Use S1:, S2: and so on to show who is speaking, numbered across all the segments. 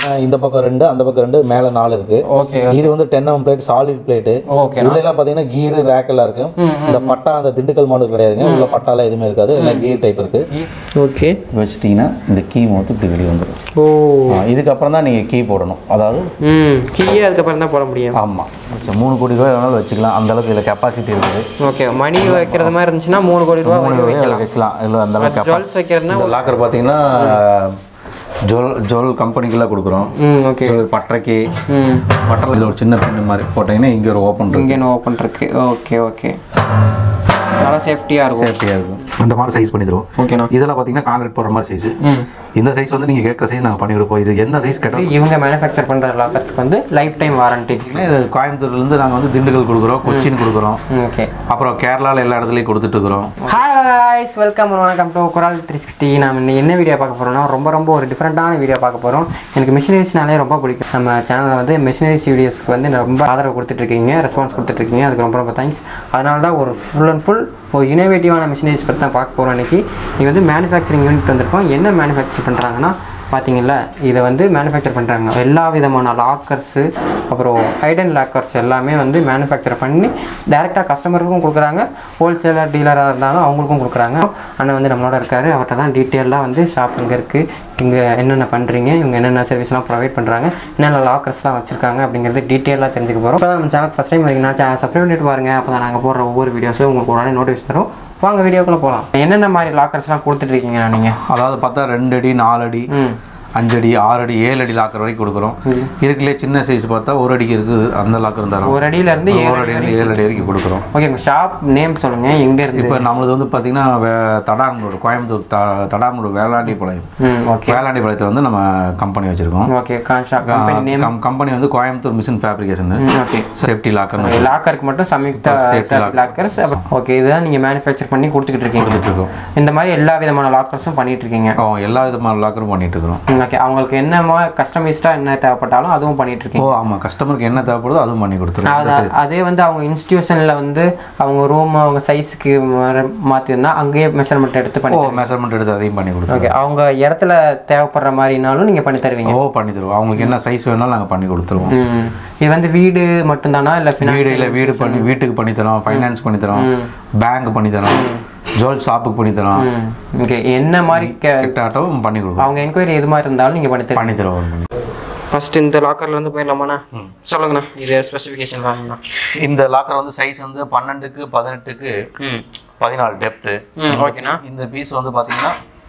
S1: பார்த்தீங்கன்னா இந்த பக்கம் ரெண்டு அந்த பக்கம் ரெண்டு மேலே நாலு இருக்கு
S2: ஓகே
S1: இது வந்து ten M plate solid plate
S2: okay
S1: உள்ளெல்லாம் பார்த்தீங்கன்னா கீர் ரேக் எல்லாம் இருக்கு இந்த பட்டா அந்த திண்டுக்கல் மாடல் கிடையாதுங்க உள்ள பட்டாலாம் எதுவுமே இருக்காது எல்லாம் கீர் டைப் இருக்கு
S2: ஓகே
S1: வச்சிட்டிங்கன்னா இந்த கீ மொத்தம் இப்படி வெளியே வந்துடும்
S2: ஓ
S1: இதுக்கப்புறம் தான் நீங்கள் கீ போடணும் அதாவது
S2: ம் கீயே அதுக்கப்புறம் தான் போட முடியும்
S1: ஆமாம் மூணு கோடி ரூபாய் வேணாலும் வச்சுக்கலாம் அந்த அளவுக்கு இதில் கெப்பாசிட்டி இருக்குது
S2: ஓகே மணி வைக்கிறது மாதிரி இருந்துச்சுன்னா மூணு கோடி ரூபா வரைக்கும் வைக்கலாம்
S1: வைக்கலாம் இல்லை அந்த அளவுக்கு
S2: ஜுவல்ஸ் வைக்கிறதுனா
S1: இந்த லாக்கர் பார்த்தீங்கன்னா ஜுவல் ஜுவல் கம்பெனிக்கெல்லாம் கொடுக்குறோம்
S2: ம் ஓகே
S1: இது பட்டறைக்கு
S2: ம்
S1: பட்டறை இதில் ஒரு சின்ன பின்னு மாதிரி போட்டிங்கன்னா இங்கே ஒரு ஓப்பன் இருக்கு
S2: இங்கே ஓப்பன் இருக்கு ஓகே ஓகே நல்லா சேஃப்டியாக இருக்கும்
S1: சேஃப்டியாக இருக்கும் அந்த மாதிரி சைஸ் பண்ணி தருவோம்
S2: ஓகேண்ணா
S1: இதெல்லாம் பார்த்தீங்கன்னா காங்கிரீட் போடுற மாதிரி சைஸ்
S2: ம்
S1: இந்த சைஸ் வந்து நீங்கள் கேட்குற சைஸ் நாங்கள் பண்ணி கொடுப்போம் இது எந்த சைஸ் கேட்டாலும்
S2: இவங்க மேனுஃபேக்சர் பண்ணுற லாக்கர்ஸ்க்கு வந்து லைஃப் டைம் வாரண்டி
S1: இது கோயம்புத்தூர்லேருந்து நாங்கள் வந்து திண்டுக்கல் கொடுக்குறோம் கொச்சின் கொடுக்குறோம்
S2: ஓகே
S1: அப்புறம் கேரளாவில் எல்லா இடத்துலையும் கொடுத்துட்டு இருக்கிறோம்
S2: ஹாய்ஸ் வெல்கம் வணக்கம் டு குரால் த்ரீ சிக்ஸ்டி நான் இன்னைக்கு என்ன வீடியோ பார்க்க போகிறோம்னா ரொம்ப ரொம்ப ஒரு டிஃப்ரெண்ட்டான வீடியோ பார்க்க போகிறோம் எனக்கு மிஷினரிஸ்னாலே ரொம்ப பிடிக்கும் நம்ம சேனலில் வந்து மிஷினரிஸ் வீடியோஸ்க்கு வந்து ரொம்ப ஆதரவு கொடுத்துட்ருக்கீங்க ரெஸ்பான்ஸ் கொடுத்துட்ருக்கீங்க அதுக்கு ரொம்ப ரொம்ப தேங்க்ஸ் அதனால தான் ஒரு ஃபுல் அண்ட் ஃபுல் ஒரு இனோவேட்டிவான மிஷினரிஸ் பற்றி தான் பார்க்க போகிறோம் இன்னைக்கு இது வந்து மேனுஃபேக்சரிங் யூனிட் வந்திருக்கோம் என்ன மேனுஃபேக்சர் பண்ணுறாங்கன்னா பார்த்தீங்கல்ல இதை வந்து மேனுஃபேக்சர் பண்ணுறாங்க எல்லா விதமான லாக்கர்ஸு அப்புறம் ஹைடன் லாக்கர்ஸ் எல்லாமே வந்து மேனுஃபேக்சர் பண்ணி டேரெக்டாக கஸ்டமருக்கும் கொடுக்குறாங்க ஹோல்சேலர் டீலராக இருந்தாலும் அவங்களுக்கும் கொடுக்குறாங்க அண்ணன் வந்து நம்மளோட இருக்காரு அவர்கிட்ட தான் டீட்டெயிலாக வந்து ஷாப் இங்கே இருக்குது இங்கே என்னென்ன பண்ணுறீங்க இவங்க என்னென்ன சர்வீஸ்லாம் ப்ரொவைட் பண்ணுறாங்க என்னென்ன லாக்கர்ஸ்லாம் வச்சுருக்காங்க அப்படிங்கிறது டீட்டெயிலாக தெரிஞ்சுக்க போகிறோம் இப்போ நம்ம சேனல் ஃபஸ்ட் டைம் வரீங்கன்னா சேனல் சப்ஸ்கிரைப் பண்ணிட்டு பாருங்க அப்போ தான் நாங்கள் போடுற ஒவ்வொரு வீடியோஸும் உங்களுக்கு உடனே நோட்டிஃபிகேஷன் தரும் வாங்க வீடியோக்குள்ளே போகலாம் என்னென்ன மாதிரி லாக்கர்ஸ்லாம் கொடுத்துட்ருக்கீங்க நீங்கள்
S1: அதாவது பார்த்தா ரெண்டு அடி நாலு அடி
S2: ம்
S1: அஞ்சு அடி ஆறு அடி ஏழு அடி லாக்கர் வரைக்கும் கொடுக்குறோம் இருக்குல்லே சின்ன சைஸ் பார்த்தா ஒரு அடிக்கு இருக்குது அந்த லாக்கர் தரோம்
S2: ஒரு அடியிலேருந்து ஏழு
S1: ஒரு அடி ஏழு அடி வரைக்கும் கொடுக்குறோம்
S2: ஓகே உங்கள் ஷாப் நேம் சொல்லுங்கள் எங்கே இருந்து
S1: இப்போ நம்மளது வந்து பார்த்தீங்கன்னா வே- தடாங்கலூர் கோயம்புத்தூர் த தடாங்கலூர் வேளாண்டி பாளையம்
S2: ம் ஓகே
S1: வேளாண்டி பாளையத்தில் வந்து நம்ம கம்பெனி வச்சுருக்கோம்
S2: okay shop company name
S1: company வந்து Coimbatore machine fabrication
S2: okay
S1: safety லாக்கர்னு
S2: லாக்கருக்கு மட்டும் சம்யுக்தா லாக்கர்ஸ் ஓகே இதுதான் நீங்கள் மேனுஃபேக்சர் பண்ணி கொடுத்துக்கிட்டு இருக்கீங்க
S1: இருக்கோம்
S2: இந்த மாதிரி எல்லா விதமான லாக்கர்ஸும் பண்ணிட்டு இருக்கீங்க
S1: ஓ எல்லா விதமான லாக்கரும் பண்ணிட்டு இருக்கிறோம்
S2: ஓகே அவங்களுக்கு என்ன கஸ்டமைஸ்டாக என்ன தேவைப்பட்டாலும் அதுவும் பண்ணிட்டு இருக்கீங்க
S1: ஓ ஆமாம் கஸ்டமருக்கு என்ன தேவைப்படுதோ அதுவும் பண்ணி கொடுத்துருவோம்
S2: அது- அதே வந்து அவங்க இன்ஸ்டியூஷனில் வந்து அவங்க ரூம் அவங்க சைஸுக்கு மாற்றிருந்தா அங்கேயே மெஷர்மெண்ட் எடுத்து பண்ணி
S1: ஓ மெஷர்மெண்ட் எடுத்து அதையும் பண்ணி கொடுத்துருவோம்
S2: ஓகே அவங்க இடத்துல தேவைப்படுற மாதிரினாலும் நீங்கள் பண்ணி தருவீங்க
S1: ஓ பண்ணி தருவோம் அவங்களுக்கு என்ன சைஸ் வேணாலும் நாங்கள் பண்ணி கொடுத்துருவோம்
S2: ம் இது வந்து வீடு மட்டும்தானா இல்லை
S1: வீடு
S2: ஃபினான்ஸ்
S1: இல்லை வீடு பண்ணி வீட்டுக்கு பண்ணி தரோம் ஃபைனான்ஸ் பண்ணி தரோம் பேங்க் பண்ணி தரோம் ஜுவல் ஷாப்புக்கு பண்ணி தரோம்
S2: ஓகே என்ன மாதிரி கே-
S1: கிட்டாட்டம் பண்ணி கொடுப்போம்
S2: அவங்க என்கொயரி எது மாதிரி இருந்தாலும் நீங்கள் பண்ணி தருவீங்க
S1: பண்ணி தருவோம்
S2: ஃபர்ஸ்ட் இந்த லாக்கர்ல இருந்து போயிடலாமாண்ணா சொல்லுங்கண்ணா இது ஸ்பெசிஃபிகேஷன் வாங்கண்ணா
S1: இந்த லாக்கர் வந்து சைஸ் வந்து பன்னெண்டுக்கு பதினெட்டுக்கு
S2: ம்
S1: பதினாலு டெப்த்து
S2: ம் ஓகேண்ணா
S1: இந்த பீஸ் வந்து பார்த்தீங்கன்னா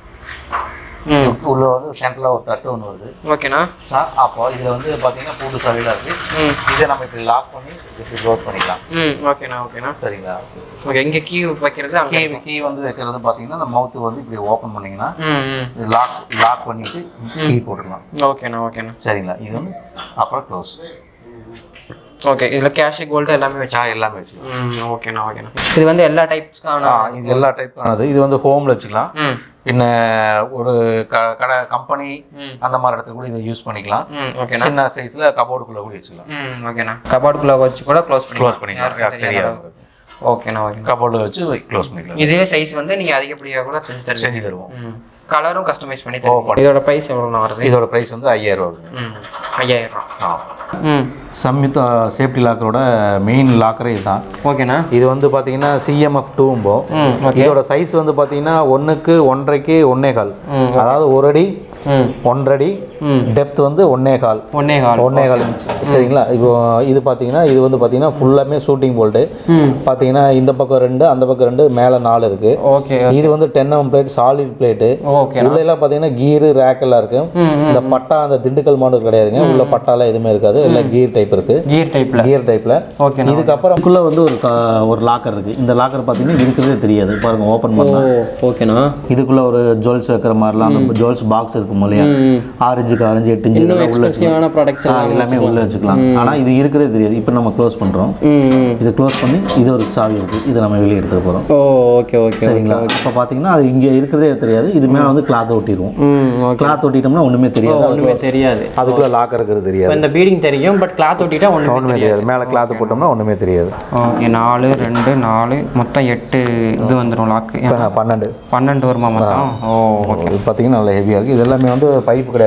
S2: ம்
S1: உள்ள வந்து சென்டரில் ஒரு தட்டு ஒன்று வருது
S2: ஓகேண்ணா
S1: சார் அப்போ இதில் வந்து பார்த்தீங்கன்னா பூட்டு சாவிலாம் இருக்குது
S2: ம்
S1: இதை நம்ம இப்படி லாக் பண்ணி இப்படி க்ளோஸ் பண்ணிக்கலாம்
S2: ம் ஓகேண்ணா ஓகேண்ணா
S1: சரிங்களா
S2: ஓகே இங்கே கீ வைக்கிறது அங்கே
S1: கீ கீ வந்து வைக்கிறது பார்த்தீங்கன்னா இந்த மவுத்து வந்து இப்படி ஓப்பன் பண்ணிங்கன்னா
S2: ம் ம்
S1: இது லாக் லாக் பண்ணிட்டு கீ போட்டுக்கலாம்
S2: ஓகேண்ணா ஓகேண்ணா
S1: சரிங்களா இது வந்து அப்புறம் க்ளோஸ்
S2: ஓகே இதில் கேஷ் கோல்டு எல்லாமே வச்சா
S1: சா எல்லாமே வச்சு
S2: ம் ஓகேண்ணா ஓகேண்ணா இது வந்து எல்லா டைப்ஸ்க்கான
S1: இது எல்லா டைப்பானது இது வந்து ஹோமில் வச்சுக்கலாம்
S2: ம்
S1: பின்ன ஒரு க கடை கம்பெனி
S2: ம்.
S1: அந்த மாதிரி இடத்துல கூட இதை யூஸ் பண்ணிக்கலாம்
S2: ம் ஓகேண்ணா
S1: சின்ன சைஸில் கபோர்டுக்குள்ளே கூட வச்சுக்கலாம்
S2: ம் ஓகேண்ணா கபார்டுக்குள்ளே வச்சு கூட க்ளோஸ் பண்ணி
S1: க்ளோஸ் பண்ணிக்கலாம் யாருக்கு தெரியாது
S2: ஓகேண்ணா ஓகேண்ணா
S1: கபோர்டில் வச்சு க்ளோஸ் பண்ணிக்கலாம்
S2: இதே சைஸ் வந்து நீங்கள் அதிகப்படியாக கூட செஞ்சு தருவீங்க
S1: செஞ்சு தருவோம்
S2: ம் கலரும் கஸ்டமைஸ் பண்ணி தருவீங்க இதோட ப்ரைஸ் எவ்வளோண்ணா வருது
S1: இதோட ப்ரைஸ் வந்து ஐயாயிரம் ரூபா வருது
S2: ம் ஐயாயிரம்
S1: ஆ
S2: ம்
S1: சம்யுக்தா சேஃப்டி லாக்கரோட மெயின் லாக்கரே இதுதான்
S2: ஓகேண்ணா
S1: இது வந்து பார்த்தீங்கன்னா சிஎம்எஃப் டூம்போ
S2: ம் ஓகே
S1: இதோட சைஸ் வந்து பார்த்தீங்கன்னா ஒன்றுக்கு ஒன்றரைக்கு ஒன்னே கால்
S2: ம்
S1: அதாவது ஒரு அடி
S2: ம்
S1: ஒன்றரை
S2: ம்
S1: டெப்த் வந்து ஒன்னே கால்
S2: ஒன்னே கால்
S1: ஒன்னே கால் இன்ச் சரிங்களா இப்போ இது பார்த்தீங்கன்னா இது வந்து பார்த்தீங்கன்னா ஃபுல்லாமே ஷூட்டிங் போல்ட்டு
S2: ம்
S1: பார்த்தீங்கன்னா இந்த பக்கம் ரெண்டு அந்த பக்கம் ரெண்டு மேலே நாலு இருக்கு
S2: ஓகே
S1: இது வந்து ten M plate solid plate
S2: ஓகேண்ணா
S1: உள்ள எல்லாம் பார்த்தீங்கன்னா கீரு ரேக் எல்லாம் இருக்கு
S2: ம் ம்
S1: இந்த பட்டா அந்த திண்டுக்கல் மாடல் கிடையாதுங்க உள்ள பட்டாலாம் எதுவுமே இருக்காது எல்லாம் கீர் டைப் இருக்கு
S2: கியர் டைப்பில்
S1: கியர் டைப்ல
S2: ஓகேண்ணா
S1: இதுக்கப்புறம்குள்ள வந்து ஒரு க- ஒரு லாக்கர் இருக்கு இந்த லாக்கர் பார்த்தீங்கன்னா இருக்கிறதே தெரியாது பாருங்க ஓப்பன் பண்ணா
S2: ஓ ஓகேண்ணா
S1: இதுக்குள்ள ஒரு ஜுவல்ஸ் வைக்கிற மாதிரிலாம் அந்த ஜுவல்ஸ் பாக்ஸ் இருக்கும் இல்லையா
S2: ம்
S1: ஆறு இன்ச்சுக்கு ஆரஞ்சு எட்டு இன்ச்சு
S2: இன்னும்
S1: இதெல்லாம் உள்ள
S2: எக்ஸ்பென்சிவான ப்ராடக்ட்ஸ்
S1: ஆ,
S2: எல்லாம்
S1: எல்லாமே உள்ள வச்சுக்கலாம் ஆனா இது இருக்கிறதே தெரியாது இப்போ நம்ம க்ளோஸ் பண்றோம்
S2: ம் ம்
S1: இதை க்ளோஸ் பண்ணி இது ஒரு சாவி இருக்கு இதை நம்ம வெளியே எடுத்துட்டு போறோம்
S2: ஓ ஓகே ஓகே
S1: சரிங்களா இப்போ பார்த்தீங்கன்னா அது இங்கே இருக்கிறதே தெரியாது இது மேலே வந்து கிளாத் ஒட்டிடுவோம்
S2: ம் ஓகே
S1: கிளாத் ஒட்டிட்டோம்னா ஒண்ணுமே தெரியாது
S2: ஒன்றுமே தெரியாது
S1: அதுக்குள்ள லாக்கர் இருக்கிறது தெரியாது
S2: இப்போ இந்த பீடிங் தெரியும் பட் கிளாத் ஒட்டிட்டா ஒன்றுமே
S1: ஒண்ணுமே தெரியாது மேலே கிளாத் போட்டோம்னா ஒண்ணுமே தெரியாது
S2: ஓகே நாலு ரெண்டு நாலு மொத்தம் எட்டு இது வந்துடும் லாக்கு
S1: இப்ப பன்னெண்டு
S2: பன்னெண்டு வருமா மொத்தம் ஓ ஓகே
S1: இது பார்த்தீங்கன்னா நல்லா ஹெவியாக இருக்குது இது எல்லாமே வந்து பைப் கிடையாது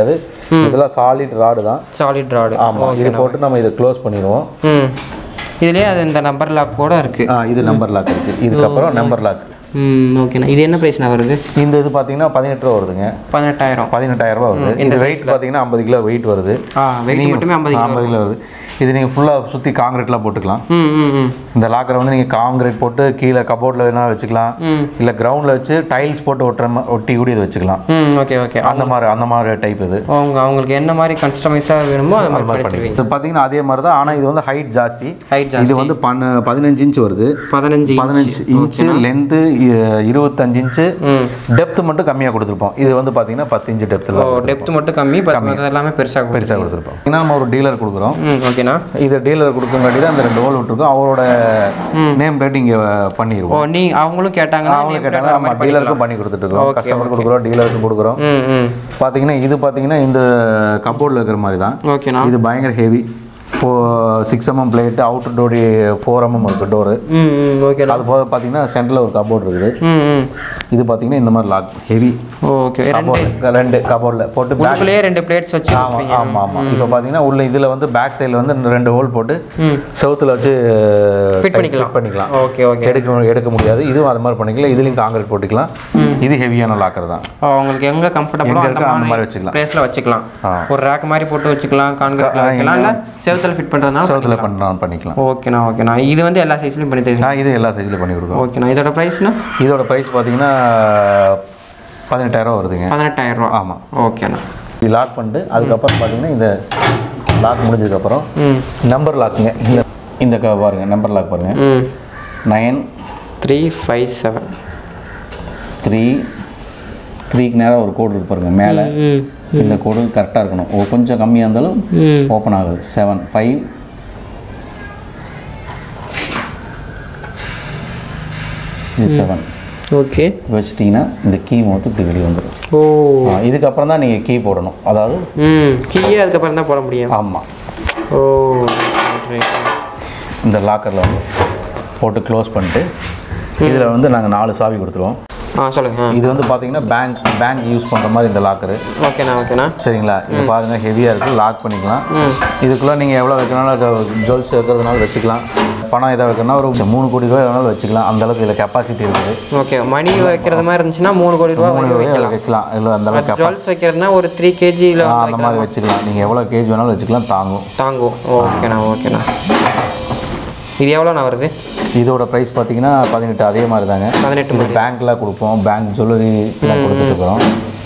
S1: இதெல்லாம் சாலிட் ராடு தான்
S2: சாலிட் ராடு
S1: ஆமாம் இது போட்டு நம்ம இதை க்ளோஸ் பண்ணிடுவோம்
S2: ம் இதுலேயே அது இந்த நம்பர் லாக் கூட இருக்குது
S1: ஆ இது நம்பர் லாக் இருக்குது இதுக்கப்புறம் நம்பர் லாக்
S2: ம் ஓகேண்ணா இது என்ன ப்ரைஸ்ண்ணா வருது
S1: இந்த இது பார்த்தீங்கன்னா பதினெட்டு ரூபா வருதுங்க
S2: பதினெட்டாயிரம்
S1: பதினெட்டாயிரம் ரூபா வருது இந்த வெயிட் பார்த்தீங்கன்னா ஐம்பது கிலோ வெயிட் வருது
S2: ஆ வெயிட் மட்டுமே ஐம்பது கிலோ
S1: ஐம்பது கிலோ வருது இது நீங்கள் ஃபுல்லாக சுற்றி காங்கிரீட்லாம் போட்டுக்கலாம்
S2: ம் ம் ம்
S1: இந்த லாக்கரை வந்து நீங்கள் காங்கிரீட் போட்டு கீழே கபோர்டில் வேணாலும் வச்சுக்கலாம்
S2: ம்.
S1: இல்லை கிரவுண்டில் வச்சு டைல்ஸ் போட்டு ஒட்டுற மா- ஒட்டி கூட இது வச்சுக்கலாம்
S2: ம் ஓகே ஓகே
S1: அந்த மாதிரி அந்த மாதிரி டைப் இது
S2: அவங்க அவங்களுக்கு என்ன மாதிரி கஸ்டமைஸாக வேணுமோ அது மாதிரி பண்ணி தருவீங்க
S1: இது பார்த்தீங்கன்னா அதே மாதிரி தான் ஆனால் இது வந்து ஹைட் ஜாஸ்தி
S2: ஹைட் ஜாஸ்தி
S1: இது வந்து பன்ன பதினஞ்சு இன்ச் வருது
S2: பதினஞ்சு
S1: பதினஞ்சு இன்ச்சு லென்த்து இருபத்தஞ்சு இன்ச்சு
S2: ம்
S1: டெப்த் மட்டும் கம்மியாக கொடுத்துருப்போம் இது வந்து பார்த்தீங்கன்னா பத்து இன்ச்சு டெப்த்தில்
S2: ஓ டெப்த் மட்டும் கம்மி பட் மற்றது எல்லாமே பெருசாக
S1: பெருசாக கொடுத்துருப்போம் ஏன்னா நம்ம ஒரு டீலர் கொடுக்குறோம்
S2: ம் ஓகேண்ணா
S1: இது டீலர் கொடுக்கங்காட்டி தான் அந்த ரெண்டு ஹோல் விட்டுருக்கோம் அவரோட நேம் பிளேட் இங்கே
S2: ஓ
S1: பண்ணிடுவோம்
S2: நீ அவங்களும் கேட்டாங்கன்னா
S1: அவங்க
S2: name plate
S1: கேட்டாங்க
S2: வர
S1: நம்ம
S2: மாதிரி
S1: டீலருக்கும் பண்ணி கொடுத்துட்டு இருக்கோம் கஸ்டமர் கொடுக்குறோம் டீலருக்கும் கொடுக்குறோம்
S2: ம் ம்
S1: பார்த்தீங்கன்னா இது பார்த்தீங்கன்னா இந்த கபோர்டில் இருக்கிற மாதிரி தான்
S2: ஓகேண்ணா
S1: இது பயங்கர heavy four six MM plate outer டோரி ஃபோர் எம்எம் இருக்குது டோரு
S2: ம் ம் ஓகேண்ணா
S1: அது போக பார்த்தீங்கன்னா சென்டரில் ஒரு கபோர்டு இருக்குது
S2: ம் ம்
S1: இது பார்த்தீங்கன்னா இந்த மாதிரி லாக் ஹெவி
S2: ஓகே ரெண்டு
S1: கபோர்டு ரெண்டு கபோர்டில் போட்டு பேக்
S2: உள்ளுக்குள்ளேயே ரெண்டு பிளேட்ஸ் வச்சு
S1: ஆமாம் ஆமாம் ஆமாம் இப்போ பார்த்தீங்கன்னா உள்ள இதில் வந்து பேக் சைடில் வந்து இந்த ரெண்டு ஹோல் போட்டு
S2: ம்
S1: செவுத்துல வச்சு
S2: Fit பண்ணிக்கலாம்.
S1: fit பண்ணிக்கலாம்
S2: ஓகே ஓகே
S1: எடுக்க எடுக்க முடியாது இதுவும் அது மாதிரி பண்ணிக்கலாம் இதுலேயும் காங்கிரீட் போட்டுக்கலாம் இது ஹெவியான லாக்கர் தான்
S2: அவங்களுக்கு எங்க கம்ஃபர்டபுளோ
S1: எங்க
S2: அந்த
S1: இருக்கோ அந்த மாதிரி
S2: மாதிரி
S1: வச்சுக்கலாம்.
S2: பிளேஸ்ல வச்சுக்கலாம்
S1: ஆ.
S2: ஒரு ரேக் மாதிரி போட்டு வச்சுக்கலாம் கான்கிரீட்ல வைக்கலாம் இல்ல செவுத்துல ஃபிட் பண்றதுனால
S1: செவுத்துல பண்ணலாம் பண்ணிக்கலாம்
S2: ஓகேண்ணா ஓகேண்ணா இது வந்து எல்லா சைஸ்லயும் பண்ணி தருவீங்க
S1: நான் இது எல்லா சைஸ்லையும் பண்ணி கொடுக்குறோம்
S2: ஓகேண்ணா இதோட ப்ரைஸ்னா
S1: இதோட ப்ரைஸ் பார்த்தீங்கன்னா பதினெட்டாயிரம் வருதுங்க
S2: பதினெட்டாயிரம் ரூபா
S1: ஆமாம்
S2: ஓகேண்ணா
S1: இது லாக் பண்ணிட்டு அதுக்கப்புறம் பார்த்தீங்கன்னா இந்த லாக் முடிஞ்சதுக்கப்புறம்
S2: ம்
S1: நம்பர் லாக்குங்க இந்த இந்த க பாருங்க நம்பர் லாக் பாருங்க
S2: ம்
S1: nine
S2: three five seven
S1: three த்ரீக்கு நேராக ஒரு கோடு இருக்கு பாருங்க மேலே
S2: ம்
S1: இந்த கோடு கரெக்டாக இருக்கணும் ஒரு கொஞ்சம் கம்மியாக இருந்தாலும்
S2: ம்
S1: ஓப்பன் ஆகுது செவன் ஃபைவ் இது செவன்
S2: ஓகே
S1: வச்சிட்டிங்கன்னா இந்த கீ மொத்தம் இப்படி வெளியே வந்துடும்
S2: ஓ
S1: இதுக்கப்புறம் தான் நீங்கள் கீ போடணும் அதாவது
S2: ம் கீயே அதுக்கப்புறம் தான் போட முடியும்
S1: ஆமாம்
S2: ஓ
S1: இந்த லாக்கரில் வந்து போட்டு க்ளோஸ் பண்ணிட்டு இதில் வந்து நாங்கள் நாலு சாவி கொடுத்துருவோம்
S2: ஆ சொல்லுங்க
S1: இது வந்து பார்த்தீங்கன்னா பேங்க் பேங்க் யூஸ் பண்ணுற மாதிரி இந்த லாக்கரு
S2: ஓகேண்ணா ஓகேண்ணா
S1: சரிங்களா இது பாருங்கள் ஹெவியாக இருக்குது லாக் பண்ணிக்கலாம்
S2: ம்
S1: இதுக்குள்ளே நீங்கள் எவ்வளோ வைக்கணும்னாலும் ஜுவல்ஸ் வைக்கிறதுனால வச்சுக்கலாம் பணம் எதாவது வைக்கணும்னா ஒரு மூணு கோடி ரூபாய் வேணாலும் வச்சுக்கலாம் அந்த அளவுக்கு இதில் கெப்பாசிட்டி இருக்குது
S2: ஓகே மணி வைக்கிறது மாதிரி இருந்துச்சுன்னா மூணு கோடி ரூபா
S1: மூணு
S2: வரைக்கும்
S1: ரூபாய்
S2: வைக்கலாம்
S1: வைக்கலாம் இல்லை அந்த அளவுக்கு
S2: ஜுவல்ஸ் வைக்கிறதுனா ஒரு த்ரீ கேஜியில்
S1: அந்த மாதிரி வச்சுக்கலாம் நீங்கள் எவ்வளோ கேஜ் வேணாலும் வச்சுக்கலாம் தாங்கும்
S2: தாங்கும் ஓகேண்ணா ஓகேண்ணா இது எவ்வளோண்ணா வருது
S1: இதோட ப்ரைஸ் பார்த்தீங்கன்னா பதினெட்டு அதே மாதிரி தாங்க
S2: பதினெட்டு
S1: இது பேங்க்கில் கொடுப்போம் பேங்க் ஜுவல்லரி கொடுத்துட்ருக்குறோம்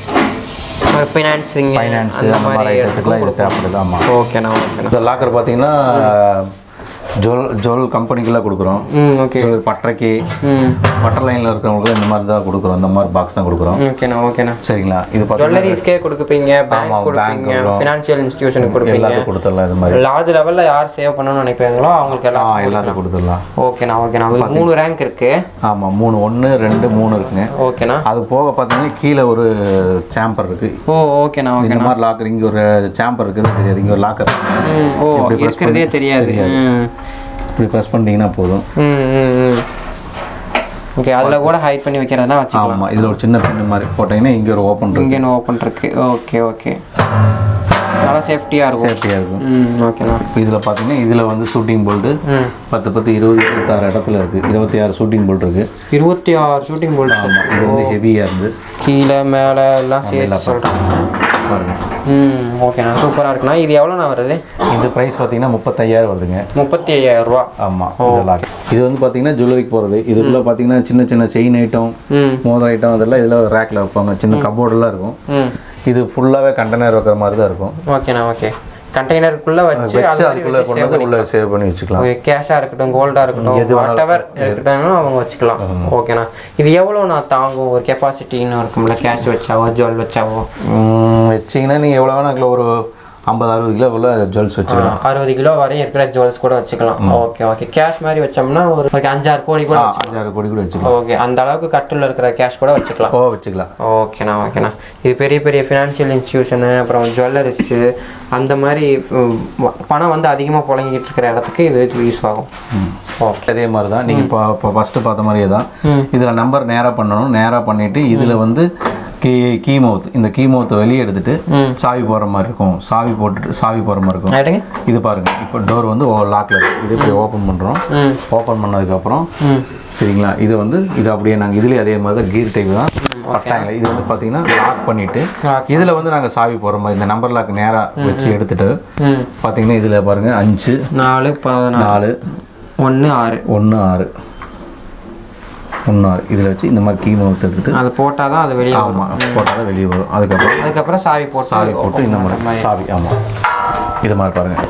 S2: ஃபைனான்சிங்
S1: ஃபைனான்ஸு
S2: அந்த
S1: அந்த மாதிரி
S2: மாதிரி
S1: இடத்துக்குலாம் இது தேவைப்படுது ஆமாம்
S2: ஓகேண்ணா ஓகேண்ணா
S1: இந்த லாக்கர் பார்த்தீங்கன்னா ஜுவல் ஜுவல் கம்பெனிக்கெல்லாம் கொடுக்குறோம்
S2: ம் ஓகே
S1: ஜுவல் பட்டறைக்கு
S2: ம்
S1: பட்டர் லைனில் இருக்கிறவங்களுக்கு இந்த மாதிரி தான் கொடுக்குறோம் இந்த மாதிரி பாக்ஸ் தான் கொடுக்குறோம்
S2: ஓகேண்ணா ஓகேண்ணா
S1: சரிங்களா இது பார்த்தீங்கன்னா
S2: ஜுவல்லரிஸ்க்கே கொடுப்பீங்க பேங்க்
S1: bank
S2: கொடுப்பீங்க
S1: கொடுக்குறோம்.
S2: ஃபினான்ஷியல் இன்ஸ்டிடியூஷனுக்கு கொடுப்பீங்க
S1: எல்லாத்துக்கும் கொடுத்துடலாம் இது மாதிரி
S2: லார்ஜ் லெவலில் யார் சேவ் பண்ணணும்னு நினைக்கிறாங்களோ அவங்களுக்கு
S1: ஆ
S2: எல்லாம்
S1: எல்லாத்துக்கும் கொடுத்துடலாம்
S2: ஓகேண்ணா ஓகேண்ணா உங்களுக்கு மூணு ரேங்க் இருக்கு
S1: ஆமாம் மூணு ஒன்று ரெண்டு மூணு இருக்குங்க
S2: ஓகேண்ணா
S1: அது போக பார்த்தீங்கன்னா கீழே ஒரு சாம்பர் இருக்குது
S2: ஓ ஓகேண்ணா ஓகே
S1: இந்த மாதிரி லாக்கர் இங்கே ஒரு சாம்பர் இருக்குது தெரியாது இங்கே ஒரு லாக்கர்
S2: ம் ஓ இருக்கிறதே தெரியாது ம்
S1: இப்படி ப்ரெஸ் பண்ணிட்டீங்கன்னா போதும்
S2: ம் ம் ம் ஓகே அதில் கூட ஹைட் பண்ணி வைக்கிறதுனா வச்சுக்கலாம்
S1: ஆமாம் இதில் ஒரு சின்ன பின்னு மாதிரி போட்டிங்கன்னா இங்கே ஒரு ஓப்பன் இருக்கு
S2: இங்கே ஓப்பன் இருக்கு ஓகே ஓகே நல்லா சேஃப்டியாக இருக்கும்
S1: சேஃப்டியாக இருக்கும்
S2: ம் ஓகேண்ணா
S1: இப்போ இதில் பார்த்தீங்கன்னா இதில் வந்து ஷூட்டிங் போல்ட்டு
S2: ம்
S1: பத்து பத்து இருபது இருபத்தாறு இடத்துல இருக்குது இருபத்தி ஆறு ஷூட்டிங் போல்ட் இருக்குது
S2: இருபத்தி ஆறு ஷூட்டிங் போல்ட்
S1: ஆமாம் இது வந்து ஹெவியாக இருந்து
S2: கீழே மேலே எல்லாம் சேர்த்து சொல்கிறேன்
S1: பாருங்க
S2: ம் ஓகேண்ணா சூப்பராக இருக்குண்ணா இது எவ்வளோண்ணா வருது
S1: இந்த ப்ரைஸ் பார்த்தீங்கன்னா முப்பத்தையாயிரம் வருதுங்க
S2: முப்பத்தி ஐயாயிரம் ரூபா
S1: ஆமாம் இந்த லாக் இது வந்து பார்த்தீங்கன்னா ஜுவல்லரிக்கு போகிறது இதுக்குள்ளே பார்த்தீங்கன்னா சின்ன சின்ன செயின் ஐட்டம்
S2: ம்
S1: மோதிர ஐட்டம் இதெல்லாம் இதில் ரேக்கில் வைப்பாங்க சின்ன கபோர்டெல்லாம் இருக்கும்
S2: ம்
S1: இது ஃபுல்லாகவே கண்டெய்னர் வைக்கிற மாதிரி தான் இருக்கும்
S2: ஓகேண்ணா ஓகே கண்டெய்னருக்குள்ளே வச்சு அது
S1: வச்சு
S2: மாதிரி
S1: அதுக்குள்ளே
S2: வச்சு
S1: கொண்டு வந்து உள்ளே சேவ் பண்ணி வச்சுக்கலாம்
S2: கேஷாக இருக்கட்டும் கோல்டாக இருக்கட்டும் வாட் எவர் இருக்கட்டும் அவங்க வச்சுக்கலாம் ஓகேண்ணா இது எவ்வளோண்ணா தாங்கும் ஒரு கெப்பாசிட்டின்னு இருக்கும்ல கேஷ் வச்சாவோ ஜுவல் வச்சாவோ
S1: உம், வச்சீங்கன்னா நீங்கள் எவ்வளோ வேணா அதில் ஒரு ஐம்பது அறுபது கிலோக்குள்ள ஜுவல்ஸ் வச்சுக்கலாம்
S2: அறுபது கிலோ வரையும் இருக்கிற ஜுவல்ஸ் கூட வச்சுக்கலாம் ஓகே ஓகே கேஷ் மாதிரி வச்சோம்னா ஒரு ஒரு அஞ்சாறு கோடி கூட
S1: ஆ, அஞ்சாறு கோடி கூட வச்சுக்கலாம்
S2: ஓகே அந்த அளவுக்கு கட்டில் இருக்கிற கேஷ் கூட வச்சுக்கலாம்
S1: ஓ வச்சுக்கலாம்
S2: ஓகேண்ணா ஓகேண்ணா இது பெரிய பெரிய ஃபினான்ஷியல் இன்ஸ்டியூஷனு அப்புறம் ஜுவல்லரிஸு அந்த மாதிரி உம், வ- பணம் வந்து அதிகமாக புழங்கிட்டு இருக்கிற இடத்துக்கு இது யூஸ் ஆகும் ஓகே
S1: அதே மாதிரி தான் நீங்கள் இப்போ இப்போ ஃபஸ்ட்டு பார்த்த மாதிரியே தான்
S2: ம்.
S1: இதில் நம்பர் நேராக பண்ணணும் நேராக பண்ணிவிட்டு இதில் வந்து கீ கீ மவுத் இந்த கீ மவுத்தை வெளியே எடுத்துட்டு
S2: ம்
S1: சாவி போடுற மாதிரி இருக்கும் சாவி போட்டுட்டு சாவி போடுற மாதிரி இருக்கும்
S2: ஆயிடுங்க
S1: இது பாருங்க இப்போ டோர் வந்து லாக்ல இருக்கு இது இப்படி ஓப்பன் பண்ணுறோம்
S2: ம்
S1: ஓப்பன் பண்ணதுக்கப்புறம்
S2: ம்
S1: சரிங்களா இது வந்து இது அப்படியே நாங்கள் இதுலேயே அதே மாதிரி தான் கீர் டைப் தான் பட்டாங்க இது வந்து பார்த்தீங்கன்னா லாக் பண்ணிட்டு
S2: Lock.
S1: இதில் வந்து நாங்கள் சாவி போடுற மாதிரி இந்த நம்பர் லாக் நேராக வச்சு எடுத்துட்டு
S2: ம்
S1: பார்த்தீங்கன்னா இதில் பாருங்க அஞ்சு
S2: நாலு பதினாலு
S1: நாலு
S2: ஒன்று ஆறு
S1: ஒன்று ஆறு ஒன்று ஆறு இதில் வச்சு இந்த மாதிரி கீ மவுத் எடுத்துட்டு
S2: அது போட்டால் தான் அது வெளியே வரும்
S1: ஆமாம் போட்டால் தான் வெளியே வரும் அதுக்கப்புறம்
S2: அதுக்கப்புறம் சாவி போட்டு
S1: சாவி போட்டு இந்த மாதிரி சாவி ஆமாம் இது மாதிரி பாருங்கள்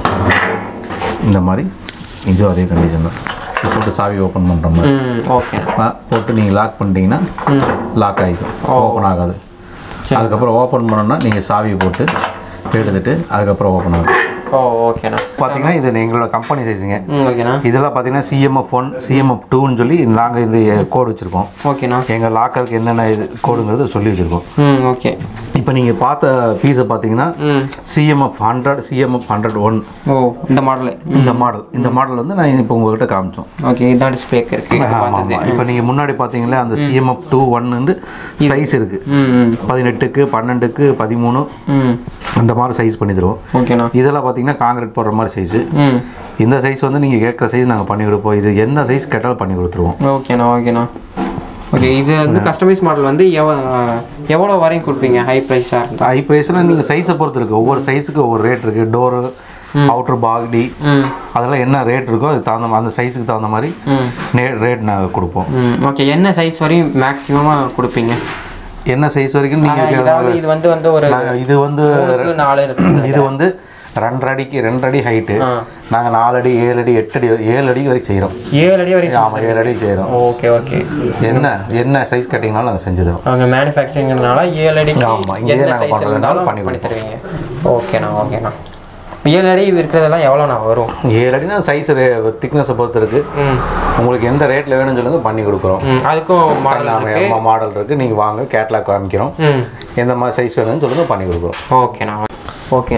S1: இந்த மாதிரி இதுவும் அதே கண்டிஷன் தான் இது போட்டு சாவி ஓப்பன் பண்ணுற மாதிரி
S2: ம் ஓகே
S1: ஆ, போட்டு நீங்கள் லாக் பண்ணிட்டீங்கன்னா
S2: ம்
S1: லாக் ஆகிக்கும் ஓப்பன் ஆகாது அதுக்கப்புறம் ஓப்பன் பண்ணோன்னா நீங்கள் சாவியை போட்டு எடுத்துட்டு அதுக்கப்புறம் ஓப்பன் ஆகும்
S2: ஓ ஓகேண்ணா
S1: பார்த்தீங்கன்னா இது எங்களோட கம்பெனி சைஸுங்க
S2: ம் ஓகேண்ணா
S1: இதெல்லாம் பார்த்தீங்கன்னா சிஎம்எஃப் ஒன் சிஎம்எஃப் டூன்னு சொல்லி நாங்கள் இந்த கோடு வச்சுருக்கோம்
S2: ஓகேண்ணா
S1: எங்கள் லாக்கருக்கு என்னென்ன இது கோடுங்கிறது சொல்லி வச்சுருக்கோம்
S2: ம் ஓகே
S1: இப்போ நீங்கள் பார்த்த பீஸை பார்த்தீங்கன்னா
S2: ம்
S1: CMF hundred CMF hundred one
S2: ஓ இந்த மாடலு
S1: இந்த மாடல் இந்த மாடல் வந்து நான் இப்போ உங்ககிட்ட காமிச்சோம்
S2: ஓகே இதான் டிஸ்பிளேக்கு இருக்கு இப்போ
S1: ஆமாம்
S2: பார்த்தது
S1: ஆமாம் இப்போ நீங்கள் முன்னாடி பார்த்தீங்களா அந்த சிஎம்எஃப் டூ ஒன்னு சைஸ் இருக்குது
S2: ம் ம்
S1: பதினெட்டுக்கு பன்னெண்டுக்கு பதிமூணு
S2: ம்
S1: அந்த மாதிரி சைஸ் பண்ணி தருவோம்
S2: ஓகேண்ணா
S1: இதெல்லாம் பார்த்தீங்கன்னா காங்கிரீட் போடுற மாதிரி சைஸு
S2: ம்
S1: இந்த சைஸ் வந்து நீங்கள் கேட்குற சைஸ் நாங்கள் பண்ணி கொடுப்போம் இது என்ன சைஸ் கேட்டாலும் பண்ணி கொடுத்துருவோம்
S2: ஓகேண்ணா ஓகேண்ணா ஓகே இது வந்து கஸ்டமைஸ் மாடல் வந்து எவ எவ்வளோ வரையும் கொடுப்பீங்க ஹை ப்ரைஸாக இருந்தால்
S1: ஹை ப்ரைஸில் நீங்கள் சைஸை பொறுத்து இருக்குது ஒவ்வொரு சைஸுக்கு ஒவ்வொரு ரேட் இருக்குது டோரு அவுட்டர் பாடி
S2: ம்
S1: அதெல்லாம் என்ன ரேட் இருக்கோ அதுக்கு தகுந்த மா- அந்த சைஸுக்கு தகுந்த மாதிரி
S2: ம்
S1: நே ரேட் நாங்கள் கொடுப்போம்
S2: ம் ஓகே என்ன சைஸ் வரையும் மேக்ஸிமமாக கொடுப்பீங்க
S1: என்ன சைஸ் வரைக்கும்
S2: ஆனா,
S1: நீங்கள்
S2: இதாவது இது வந்து வந்து ஒரு
S1: இது வந்து
S2: மூணுக்கு நாலு இருக்கு
S1: இது வந்து ரெண்டரை அடிக்கு ரெண்டரை அடி ஹைட்டு
S2: ஆ
S1: நாங்கள் நாலு அடி ஏழு அடி எட்டு அடி ஏழு அடி வரைக்கும் செய்கிறோம்
S2: ஏழு அடி வரைக்கும்
S1: ஆமாம் ஏழு அடி செய்கிறோம்
S2: ஓகே ஓகே
S1: என்ன என்ன சைஸ் கேட்டிங்கனாலும் நாங்கள் செஞ்சு தரோம்
S2: அவங்க மேனுஃபேக்சரிங்கிறனால ஏழு அடிக்கு
S1: ஆமா, இங்கேயே
S2: எந்த
S1: நாங்க
S2: சைஸ்
S1: பண்றதுனால
S2: இருந்தாலும்
S1: பண்ணி
S2: பண்ணி தருவீங்க ஓகேண்ணா ஓகேண்ணா ஏழு அடி இருக்கிறதெல்லாம் எவ்வளோண்ணா வரும்
S1: ஏழு அடினா சைஸ் திக்னஸை பொறுத்து இருக்குது
S2: ம்
S1: உங்களுக்கு எந்த ரேட்டில் வேணும்னு சொல்லுங்க பண்ணி கொடுக்குறோம்
S2: ம் அதுக்கும் மாடல் இருக்கு
S1: நாங்கள் மாடல் இருக்குது நீங்கள் வாங்க கேட்லாக் காமிக்கிறோம்
S2: ம்
S1: எந்த மாதிரி சைஸ் வேணும்னு சொல்லுங்க பண்ணி கொடுக்குறோம்
S2: ஓகேண்ணா ஓகே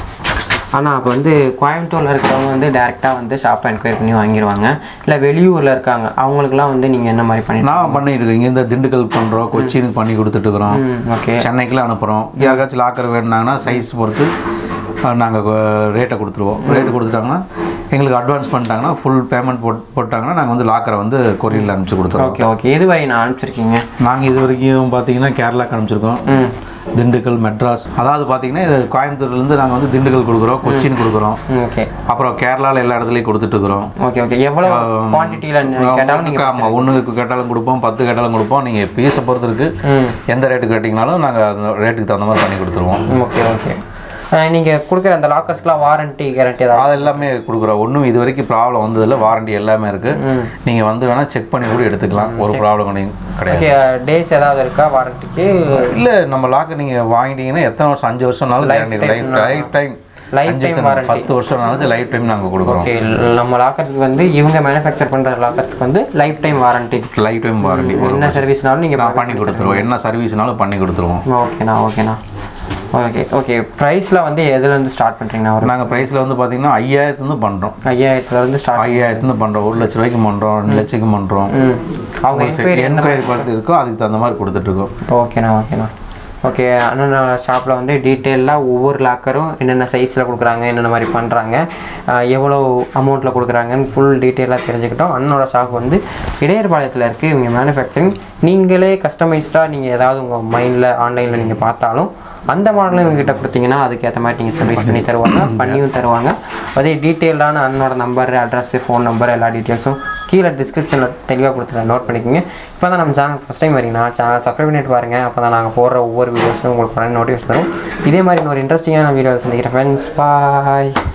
S2: ஆனால் அப்போ வந்து கோயம்புத்தூரில் இருக்கிறவங்க வந்து டேரெக்டாக வந்து ஷாப் என்கொயரி பண்ணி வாங்கிடுவாங்க இல்லை வெளியூரில் இருக்காங்க அவங்களுக்குலாம் வந்து நீங்கள் என்ன மாதிரி பண்ணி
S1: நான் பண்ணிட்டு இருக்கேன் இங்கேருந்து திண்டுக்கல் பண்ணுறோம் கொச்சினுக்கு பண்ணி கொடுத்துட்டு இருக்கிறோம்
S2: ம் ஓகே
S1: சென்னைக்குலாம் அனுப்புகிறோம் யாருக்காச்சும் லாக்கர் வேணுனாங்கன்னா சைஸ் பொறுத்து நாங்கள் ரேட்டை கொடுத்துருவோம் ரேட்டு கொடுத்துட்டாங்கன்னா எங்களுக்கு அட்வான்ஸ் பண்ணிட்டாங்கன்னா ஃபுல் பேமெண்ட் போட் போட்டாங்கன்னா நாங்கள் வந்து லாக்கரை வந்து கொரியரில் அனுப்பிச்சு கொடுத்துருவோம்
S2: ஓகே ஓகே இது வரை நான் அனுப்பிச்சிருக்கீங்க
S1: நாங்கள் இது வரைக்கும் பார்த்தீங்கன்னா கேரளாக்கு அனுப்பிச்சிருக்கோம்
S2: ம்
S1: திண்டுக்கல் மெட்ராஸ் அதாவது பார்த்தீங்கன்னா இது கோயம்புத்தூர்லேருந்து நாங்கள் வந்து திண்டுக்கல் கொடுக்குறோம் கொச்சின் கொடுக்குறோம்
S2: ம், ஓகே
S1: அப்புறம் கேரளாவில் எல்லா இடத்துலையும் கொடுத்துட்டு இருக்கிறோம்
S2: ஓகே ஓகே எவ்வளோ குவான்டிட்டியில் கேட்டாலும் நீங்கள்
S1: ஆமாம் ஒன்றுக்கு கேட்டாலும் கொடுப்போம் பத்து கேட்டாலும் கொடுப்போம் நீங்கள் பீஸை பொறுத்து இருக்கு
S2: ம்
S1: எந்த ரேட்டுக்கு கேட்டிங்கனாலும் நாங்கள் அந்த ரேட்டுக்கு தகுந்த மாதிரி பண்ணி கொடுத்துருவோம்
S2: ஓகே ஓகே நீங்கள் கொடுக்குற அந்த லாக்கர்ஸ்க்குலாம் வாரண்டி கேரண்டி ஏதாவது
S1: அது எல்லாமே கொடுக்குறோம் ஒன்றும் இது வரைக்கும் ப்ராப்ளம் வந்ததில்ல வாரண்டி எல்லாமே இருக்குது
S2: ம்
S1: நீங்கள் வந்து வேணால் செக் பண்ணி கூட எடுத்துக்கலாம் ஒரு ப்ராப்ளம் கிடையாது
S2: ஓகே டேஸ் ஏதாவது இருக்கா வாரண்டிக்கு
S1: இல்லை நம்ம லாக்கு நீங்கள் வாங்கிட்டீங்கன்னா எத்தனை வருஷம் அஞ்சு வருஷம்னாலும் guarantee life lifetime
S2: lifetime warranty
S1: பத்து வருஷம்னாலும் லைஃப் டைம் நாங்கள் கொடுக்குறோம்
S2: ஓகே நம்ம லாக்கர்ஸ்க்கு வந்து இவங்க மேனுஃபேக்சர் பண்ணுற லாக்கர்ஸ்க்கு வந்து lifetime warranty
S1: lifetime warranty
S2: என்ன சர்வீஸ்னாலும் நீங்கள்
S1: நான் பண்ணி கொடுத்துருவோம் என்ன சர்வீஸ்னாலும் பண்ணி கொடுத்துருவோம்
S2: ஓகேண்ணா ஓகேண்ணா ஓகே ஓகே ப்ரைஸில் வந்து எதுலேருந்து ஸ்டார்ட் பண்ணுறீங்கண்ணா ஒரு
S1: நாங்கள் ப்ரைஸில் வந்து பார்த்தீங்கன்னா ஐயாயிரத்துலேருந்து பண்ணுறோம்
S2: ஐயாயிரத்துலேருந்து ஸ்டார்ட்
S1: ஐயாயிரத்துலேருந்து பண்ணுறோம் ஒரு லட்ச ரூபாய்க்கு பண்ணுறோம் ரெண்டு லட்சத்துக்கு பண்ணுறோம்
S2: ம் அவங்க என்கொயரி
S1: என்கொயரி பார்த்து இருக்கோ அதுக்கு தகுந்த மாதிரி கொடுத்துட்ருக்கோம்
S2: ஓகேண்ணா ஓகேண்ணா ஓகே அண்ணன் ஷாப்பில் வந்து டீட்டெயிலாக ஒவ்வொரு லாக்கரும் என்னென்ன சைஸில் கொடுக்குறாங்க என்னென்ன மாதிரி பண்ணுறாங்க எவ்வளோ அமௌண்ட்டில் கொடுக்குறாங்கன்னு ஃபுல் டீட்டெயிலாக தெரிஞ்சுக்கிட்டோம் அண்ணனோட ஷாப் வந்து இடையர்பாளையத்தில் இருக்குது இவங்க மேனுஃபேக்சரிங் நீங்களே கஸ்டமைஸ்டாக நீங்கள் ஏதாவது உங்கள் மைண்டில் ஆன்லைனில் நீங்கள் பார்த்தாலும் அந்த மாடலும் இவங்ககிட்ட கொடுத்தீங்கன்னா அதுக்கேற்ற மாதிரி நீங்கள் சர்வீஸ் பண்ணி தருவாங்க பண்ணியும் தருவாங்க அதே டீட்டெயில்டான அண்ணனோட நம்பர் அட்ரஸ் ஃபோன் நம்பர் எல்லா டீட்டெயில்ஸும் கீழே டிஸ்கிரிப்ஷனில் தெளிவாக கொடுத்துருக்கேன் நோட் பண்ணிக்கோங்க இப்போ தான் நம்ம சேனல் ஃபஸ்ட் டைம் வரீங்கன்னா சேனல் சப்ஸ்கிரைப் பண்ணிட்டு பாருங்கள் அப்போ தான் நாங்கள் போடுற ஒவ்வொரு வீடியோஸும் உங்களுக்கு உடனே நோட்டிஃபிகேஷன் வரும் இதே மாதிரி இன்னொரு இன்ட்ரெஸ்டிங்கான வீடியோ சந்திக்கிறேன் ஃப்ரெண்ட்ஸ் பாய்